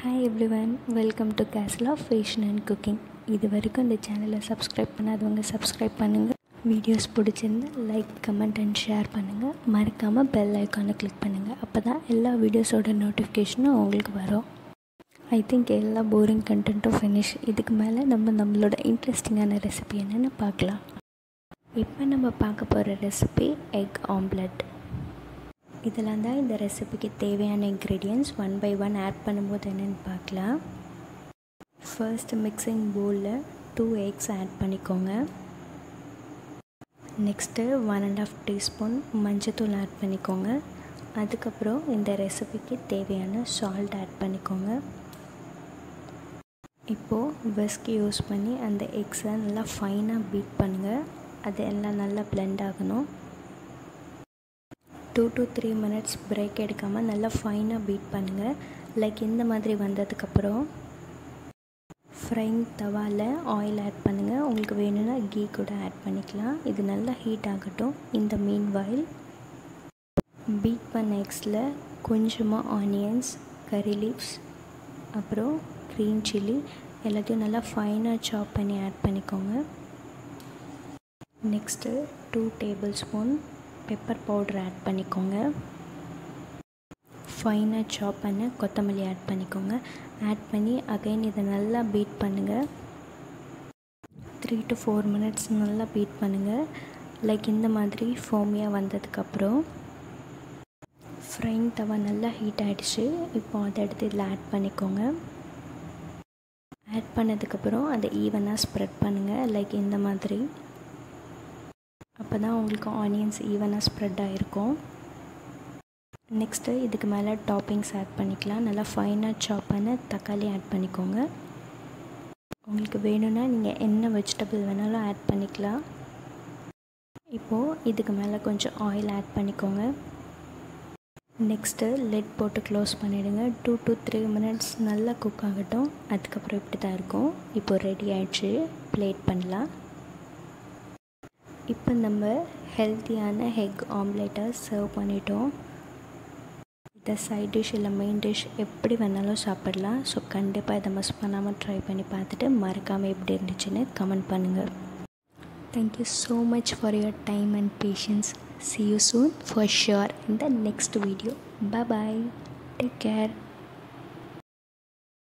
hi everyone welcome to castle of fashion and cooking இது வரைக்கும் இந்த சேனலை சப்ஸ்கிரைப் பண்ணாதவங்க சப்ஸ்கிரைப் பண்ணுங்கள் வீடியோஸ் பிடிச்சிருந்தா லைக் கமெண்ட் அண்ட் ஷேர் பண்ணுங்கள் மறக்காமல் பெல் ஐக்கானை கிளிக் பண்ணுங்கள் அப்போ தான் எல்லா வீடியோஸோட நோட்டிஃபிகேஷனும் உங்களுக்கு வரும் ஐ திங்க் எல்லா போரிங் கண்டென்ட்டும் ஃபினிஷ் இதுக்கு மேலே நம்ம நம்மளோட இன்ட்ரெஸ்டிங்கான ரெசிபி என்னென்னு பார்க்கலாம் இப்போ நம்ம பார்க்க போகிற ரெசிபி எக் ஆம்லெட் இதெல்லாம் தான் இந்த ரெசிபிக்கு தேவையான ingredients one by one add பண்ணும்போது என்னென்னு பார்க்கலாம் ஃபர்ஸ்ட் மிக்சிங் பவுலில் டூ எக்ஸ் ஆட் பண்ணிக்கோங்க next one and half teaspoon மஞ்சத்தூள் ஆட் பண்ணிக்கோங்க அதுக்கப்புறம் இந்த ரெசிபிக்கு தேவையான சால்ட் ஆட் பண்ணிக்கோங்க இப்போது விஸ்க் யூஸ் பண்ணி அந்த எக்ஸை நல்லா ஃபைனாக பீட் பண்ணுங்கள் அது எல்லாம் நல்லா பிளெண்ட் ஆகணும் two to three minutes break எடுக்காமல் நல்லா ஃபைனாக பீட் பண்ணுங்கள் லைக் இந்த மாதிரி வந்ததுக்கப்புறம் ஃப்ரைங் தவாவில் ஆயில் ஆட் பண்ணுங்கள் உங்களுக்கு வேணும்னா கீ கூட ஆட் பண்ணிக்கலாம் இது நல்லா ஹீட் ஆகட்டும் இந்த மீன் வாயில் பீட் பண்ண எக்ஸில் கொஞ்சமாக ஆனியன்ஸ் கறி லீவ்ஸ் அப்புறம் க்ரீன் சில்லி எல்லாத்தையும் நல்லா ஃபைனாக சாப் பண்ணி ஆட் பண்ணிக்கோங்க next two tablespoon pepper powder add பண்ணிக்கோங்க ஃபைனாக சாப் பண்ண கொத்தமல்லி ஆட் பண்ணிக்கோங்க ஆட் பண்ணி அகைன் இதை நல்லா பீட் பண்ணுங்கள் த்ரீ டு ஃபோர் மினிட்ஸ் நல்லா பீட் பண்ணுங்கள் லைக் இந்த மாதிரி ஃபோமியாக வந்ததுக்கப்புறம் ஃப்ரைங் தவா நல்லா ஹீட் ஆகிடுச்சு இப்போ அதை எடுத்து இதில் ஆட் பண்ணிக்கோங்க ஆட் பண்ணதுக்கப்புறம் அதை ஈவனாக ஸ்ப்ரெட் பண்ணுங்கள் லைக் இந்த மாதிரி அப்போ தான் உங்களுக்கு ஆனியன்ஸ் ஈவனாக ஸ்ப்ரெட் ஆகிருக்கும் நெக்ஸ்ட்டு இதுக்கு மேலே டாப்பிங்ஸ் ஆட் பண்ணிக்கலாம் நல்லா ஃபைனாக சாப் பண்ண தக்காளி ஆட் பண்ணிக்கோங்க உங்களுக்கு வேணும்னா நீங்கள் என்ன வெஜிடபிள் வேணாலும் ஆட் பண்ணிக்கலாம் இப்போது இதுக்கு மேலே கொஞ்சம் ஆயில் ஆட் பண்ணிக்கோங்க நெக்ஸ்ட்டு லெட் போட்டு க்ளோஸ் பண்ணிவிடுங்க டூ டு த்ரீ மினிட்ஸ் நல்லா குக் ஆகட்டும் அதுக்கப்புறம் இப்படி தான் இருக்கும் இப்போது ரெடி ஆகிடுச்சு ப்ளேட் பண்ணலாம் இப்போ நம்ம ஹெல்த்தியான ஹெக் ஆம்லேட்டை சர்வ் பண்ணிட்டோம் இதை சைட் டிஷ் இல்லை மெயின் டிஷ் எப்படி வேணாலும் சாப்பிடலாம் ஸோ கண்டிப்பாக இதை மிஸ் பண்ணாமல் ட்ரை பண்ணி பார்த்துட்டு மறக்காமல் எப்படி இருந்துச்சுன்னு கமெண்ட் பண்ணுங்கள் thank you so much for your time and patience see you soon for sure in the next video bye bye take care